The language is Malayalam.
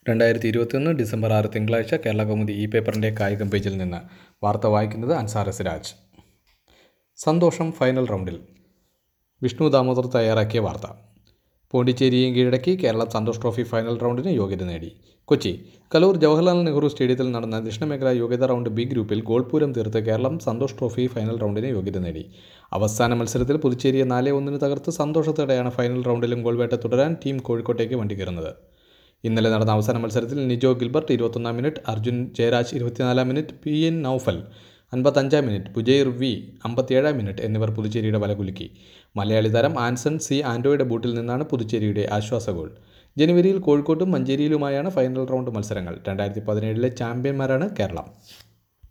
രണ്ടായിരത്തി ഇരുപത്തിയൊന്ന് ഡിസംബർ ആറ് തിങ്കളാഴ്ച കേരള കൗമുദി ഇ പേപ്പറിൻ്റെ കായികം പേജിൽ നിന്ന് വാർത്ത വായിക്കുന്നത് അൻസാർ എസ് രാജ് സന്തോഷം ഫൈനൽ റൗണ്ടിൽ വിഷ്ണു ദാമോദർ തയ്യാറാക്കിയ വാർത്ത പോണ്ടിച്ചേരിയെയും കീഴടക്കി കേരളം സന്തോഷ് ട്രോഫി ഫൈനൽ റൗണ്ടിന് യോഗ്യത നേടി കൊച്ചി കലൂർ ജവഹർലാൽ നെഹ്റു സ്റ്റേഡിയത്തിൽ നടന്ന ദക്ഷിണമേഖല യോഗ്യത റൗണ്ട് ബി ഗ്രൂപ്പിൽ ഗോൾപൂരം തീർത്ത് കേരളം സന്തോഷ് ട്രോഫി ഫൈനൽ റൗണ്ടിന് യോഗ്യത നേടി അവസാന മത്സരത്തിൽ പുതുച്ചേരിയെ നാല് ഒന്നിന് തകർത്ത് സന്തോഷത്തോടെയാണ് ഫൈനൽ റൗണ്ടിലും ഗോൾവേട്ട തുടരാൻ ടീം കോഴിക്കോട്ടേക്ക് വണ്ടി കയറുന്നത് ഇന്നലെ നടന്ന അവസാന മത്സരത്തിൽ നിജോ ഗിൽബർട്ട് ഇരുപത്തൊന്നാം മിനിറ്റ് അർജുൻ ജയരാജ് ഇരുപത്തിനാലാം മിനിറ്റ് പി എൻ നൌഫൽ അൻപത്തഞ്ചാം മിനിറ്റ് ബുജൈർ വി അമ്പത്തിയേഴാം മിനിറ്റ് എന്നിവർ പുതുച്ചേരിയുടെ വല കുലുക്കി മലയാളി താരം ആൻസൺ സി ആൻഡോയുടെ ബൂട്ടിൽ നിന്നാണ് പുതുച്ചേരിയുടെ ആശ്വാസ ഗോൾ ജനുവരിയിൽ കോഴിക്കോട്ടും മഞ്ചേരിയിലുമായാണ് ഫൈനൽ റൗണ്ട് മത്സരങ്ങൾ രണ്ടായിരത്തി പതിനേഴിലെ ചാമ്പ്യന്മാരാണ് കേരളം